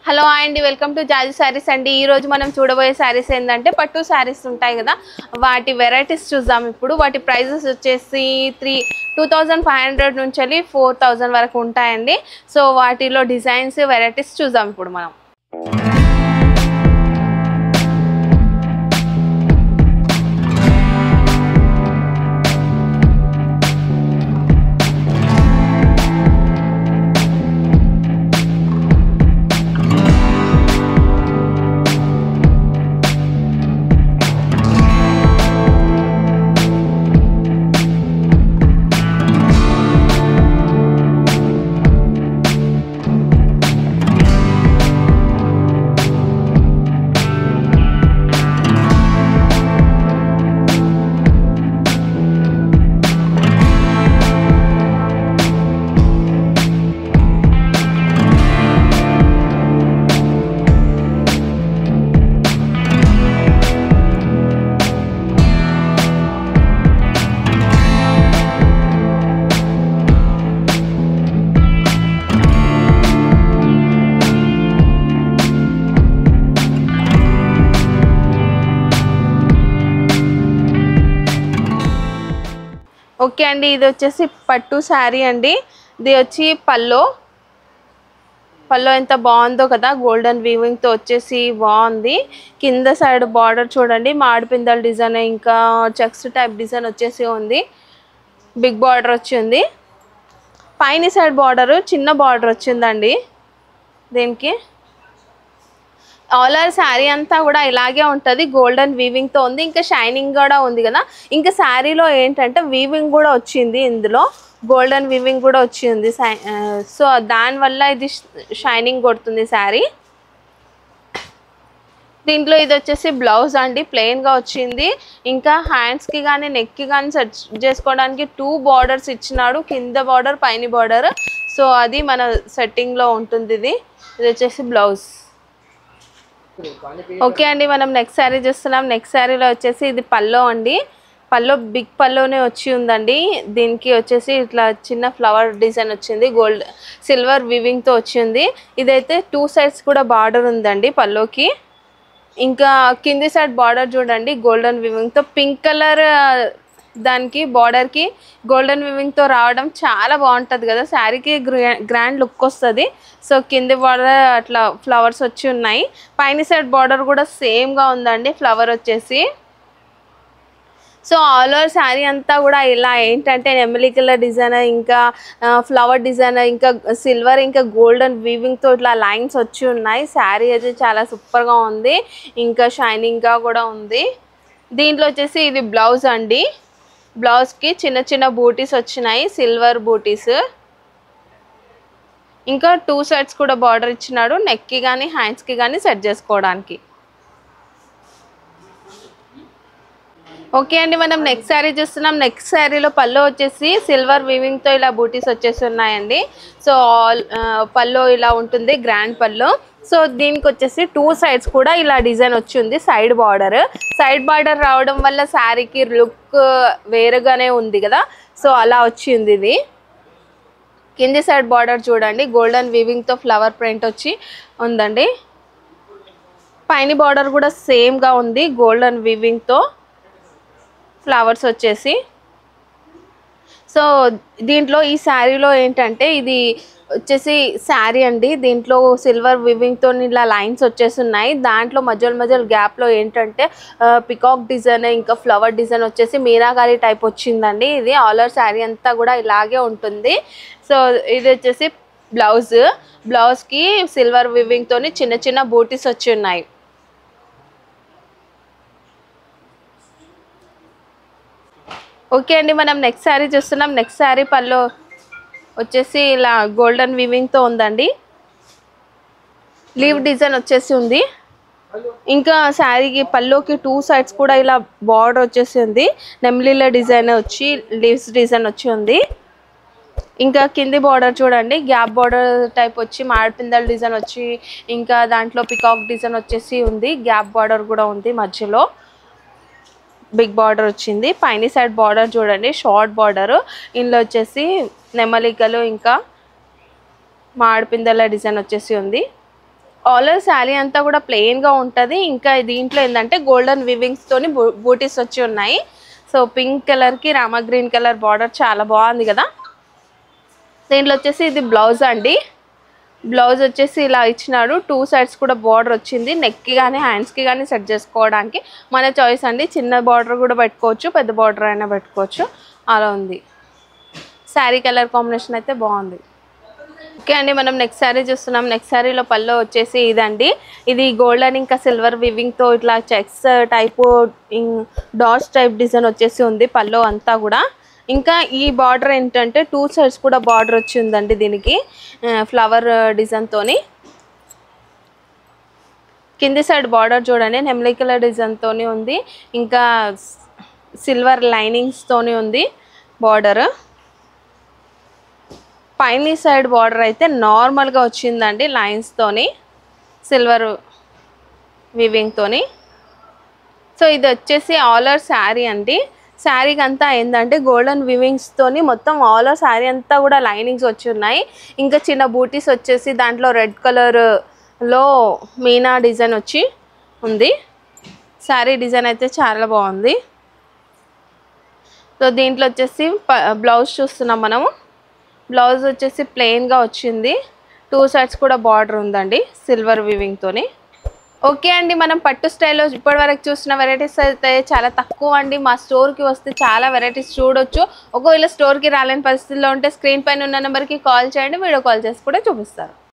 hello అండి welcome to జాజీ saris అండి ఈ రోజు మనం చూడబోయే శారీస్ ఏంటంటే పట్టు శారీస్ ఉంటాయి కదా వాటి వెరైటీస్ చూద్దాం ఇప్పుడు వాటి ప్రైజెస్ వచ్చేసి three two thousand five hundred నుంచి వెళ్ళి ఫోర్ థౌజండ్ వరకు ఉంటాయండి సో వాటిలో డిజైన్స్ వెరైటీస్ చూద్దాం ఇప్పుడు మనం ఓకే అండి ఇది వచ్చేసి పట్టు శారీ అండి ఇది వచ్చి పల్లో పల్లో ఎంత బాగుందో కదా గోల్డెన్ వీవింగ్తో వచ్చేసి బాగుంది కింద సైడ్ బార్డర్ చూడండి మాడిపిందల డిజైన్ ఇంకా చెక్స్ టైప్ డిజైన్ వచ్చేసి ఉంది బిగ్ బార్డర్ వచ్చింది పైన సైడ్ బార్డర్ చిన్న బార్డర్ వచ్చిందండి దీనికి ఆల్ ఓవర్ శారీ అంతా కూడా ఇలాగే ఉంటుంది గోల్డెన్ వీవింగ్తో ఉంది ఇంకా షైనింగ్ కూడా ఉంది కదా ఇంకా శారీలో ఏంటంటే వీవింగ్ కూడా వచ్చింది ఇందులో గోల్డెన్ వీవింగ్ కూడా వచ్చింది సో దానివల్ల ఇది షైనింగ్ కొడుతుంది శారీ దీంట్లో ఇది వచ్చేసి బ్లౌజ్ అండి ప్లెయిన్గా వచ్చింది ఇంకా హ్యాండ్స్కి కానీ నెక్కి కానీ సెట్ చేసుకోవడానికి టూ బార్డర్స్ ఇచ్చినాడు కింద బార్డర్ పైన బార్డర్ సో అది మన సెట్టింగ్లో ఉంటుంది ఇది ఇది వచ్చేసి బ్లౌజ్ ఓకే అండి మనం నెక్స్ట్ శారీ చూస్తున్నాం నెక్స్ట్ శారీలో వచ్చేసి ఇది పల్లో అండి పల్లో బిగ్ పల్లోనే వచ్చి ఉందండి దీనికి వచ్చేసి ఇట్లా చిన్న ఫ్లవర్ డిజైన్ వచ్చింది గోల్డ్ సిల్వర్ వివింగ్తో వచ్చింది ఇదైతే టూ సైడ్స్ కూడా బార్డర్ ఉందండి పల్లోకి ఇంకా కింది సైడ్ బార్డర్ చూడండి గోల్డెన్ వివింగ్తో పింక్ కలర్ దానికి బార్డర్కి గోల్డెన్ వివింగ్తో రావడం చాలా బాగుంటుంది కదా శారీకి గ్రాండ్ లుక్ వస్తుంది సో కింది బార్డర్ అట్లా ఫ్లవర్స్ వచ్చి ఉన్నాయి పైన సైడ్ బార్డర్ కూడా సేమ్గా ఉందండి ఫ్లవర్ వచ్చేసి సో ఆల్ ఓవర్ శారీ అంతా కూడా ఇలా ఏంటంటే నెమలి కలర్ డిజైన్ ఇంకా ఫ్లవర్ డిజైన్ ఇంకా సిల్వర్ ఇంకా గోల్డెన్ వీవింగ్తో ఇట్లా లైన్స్ వచ్చి ఉన్నాయి శారీ అయితే చాలా సూపర్గా ఉంది ఇంకా షైనింగ్గా కూడా ఉంది దీంట్లో వచ్చేసి ఇది బ్లౌజ్ అండి బ్లౌజ్కి చిన్న చిన్న బూటీస్ వచ్చినాయి సిల్వర్ బూటీస్ ఇంకా టూ సైడ్స్ కూడా బార్డర్ ఇచ్చినాడు నెక్కి కానీ హ్యాండ్స్కి కానీ సెట్ చేసుకోవడానికి ఓకే అండి మనం నెక్స్ట్ శారీ చూస్తున్నాం నెక్స్ట్ శారీలో పళ్ళు వచ్చేసి సిల్వర్ వీవింగ్తో ఇలా బూటీస్ వచ్చేసి ఉన్నాయండి సో ఆల్ పళ్ళు ఇలా ఉంటుంది గ్రాండ్ పళ్ళు సో దీనికి వచ్చేసి టూ సైడ్స్ కూడా ఇలా డిజైన్ వచ్చింది సైడ్ బార్డర్ సైడ్ బార్డర్ రావడం వల్ల శారీకి లుక్ వేరుగానే ఉంది కదా సో అలా వచ్చింది ఇది కింది సైడ్ బార్డర్ చూడండి గోల్డెన్ వీవింగ్తో ఫ్లవర్ ప్రింట్ వచ్చి ఉందండి పైన బార్డర్ కూడా సేమ్గా ఉంది గోల్డెన్ వీవింగ్తో ఫ్లవర్స్ వచ్చేసి సో దీంట్లో ఈ శారీలో ఏంటంటే ఇది వచ్చేసి శారీ అండి దీంట్లో సిల్వర్ వివింగ్తో ఇలా లైన్స్ వచ్చేసి ఉన్నాయి దాంట్లో మధ్యలో మధ్యలో గ్యాప్లో ఏంటంటే పికాక్ డిజైన్ ఇంకా ఫ్లవర్ డిజైన్ వచ్చేసి మీనాగారి టైప్ వచ్చిందండి ఇది ఆల్ ఓవర్ శారీ అంతా కూడా ఇలాగే ఉంటుంది సో ఇది వచ్చేసి బ్లౌజ్ బ్లౌజ్కి సిల్వర్ వివింగ్తోని చిన్న చిన్న బూటీస్ వచ్చి ఉన్నాయి ఓకే అండి మనం నెక్స్ట్ శారీ చూస్తున్నాం నెక్స్ట్ శారీ పళ్ళు వచ్చేసి ఇలా గోల్డెన్ వీవింగ్తో ఉందండి లీవ్ డిజైన్ వచ్చేసి ఉంది ఇంకా శారీకి పల్లోకి టూ సైడ్స్ కూడా ఇలా బార్డర్ వచ్చేసి ఉంది నెమ్లీల డిజైన్ వచ్చి లీవ్స్ డిజైన్ వచ్చి ఉంది ఇంకా కింది బార్డర్ చూడండి గ్యాప్ బార్డర్ టైప్ వచ్చి మాడిపిందల డిజైన్ వచ్చి ఇంకా దాంట్లో పికాక్ డిజైన్ వచ్చేసి ఉంది గ్యాప్ బార్డర్ కూడా ఉంది మధ్యలో బిగ్ బార్డర్ వచ్చింది పైన సైడ్ బార్డర్ చూడండి షార్ట్ బార్డర్ ఇందులో వచ్చేసి నెమలికలు ఇంకా మాడిపిందల డిజైన్ వచ్చేసి ఉంది ఆల్ ఓవర్ శారీ అంతా కూడా ప్లెయిన్గా ఉంటుంది ఇంకా దీంట్లో ఏంటంటే గోల్డెన్ వివింగ్స్తోని బూటీస్ వచ్చి ఉన్నాయి సో పింక్ కలర్కి రామా గ్రీన్ కలర్ బార్డర్ చాలా బాగుంది కదా దీంట్లో వచ్చేసి ఇది బ్లౌజ్ అండి బ్లౌజ్ వచ్చేసి ఇలా ఇచ్చినాడు టూ సైడ్స్ కూడా బార్డర్ వచ్చింది నెక్కి కానీ హ్యాండ్స్కి కానీ సెట్ చేసుకోవడానికి మన చాయిస్ అండి చిన్న బార్డర్ కూడా పెట్టుకోవచ్చు పెద్ద బార్డర్ అయినా పెట్టుకోవచ్చు అలా ఉంది శారీ కలర్ కాంబినేషన్ అయితే బాగుంది ఓకే అండి మనం నెక్స్ట్ శారీ చూస్తున్నాం నెక్స్ట్ శారీలో పళ్ళు వచ్చేసి ఇదండి ఇది గోల్డెన్ ఇంకా సిల్వర్ వివింగ్తో ఇట్లా checks type dots type design వచ్చేసి ఉంది పళ్ళు అంతా కూడా ఇంకా ఈ బార్డర్ ఏంటంటే టూ సైడ్స్ కూడా బార్డర్ వచ్చి ఉందండి దీనికి ఫ్లవర్ డిజైన్తోని కింది సైడ్ బార్డర్ చూడండి నెమలి కలర్ డిజైన్తోని ఉంది ఇంకా సిల్వర్ లైనింగ్స్తోని ఉంది బార్డర్ పైన సైడ్ బార్డర్ అయితే నార్మల్గా వచ్చిందండి లైన్స్తోని సిల్వర్ వివింగ్తోని సో ఇది వచ్చేసి ఆల్ ఓవర్ శారీ అండి శారీకి అంతా ఏంటంటే గోల్డెన్ వివింగ్స్తోని మొత్తం ఆల్ ఓవర్ శారీ అంతా కూడా లైనింగ్స్ వచ్చి ఉన్నాయి ఇంకా చిన్న బూటీస్ వచ్చేసి దాంట్లో రెడ్ కలర్లో మీనా డిజైన్ వచ్చి ఉంది శారీ డిజైన్ అయితే చాలా బాగుంది సో దీంట్లో వచ్చేసి బ్లౌజ్ చూస్తున్నాం మనము బ్లౌజ్ వచ్చేసి ప్లెయిన్గా వచ్చింది టూ సైడ్స్ కూడా బార్డర్ ఉందండి సిల్వర్ వివింగ్తోని ఓకే అండి మనం పట్టు స్టైల్లో ఇప్పటివరకు చూసిన వెరైటీస్ అయితే చాలా తక్కువ అండి మా స్టోర్కి వస్తే చాలా వెరైటీస్ చూడొచ్చు ఒకవేళ స్టోర్కి రాలేని పరిస్థితిలో ఉంటే స్క్రీన్ పైన ఉన్న నెంబర్కి కాల్ చేయండి వీడియో కాల్ చేసి కూడా చూపిస్తారు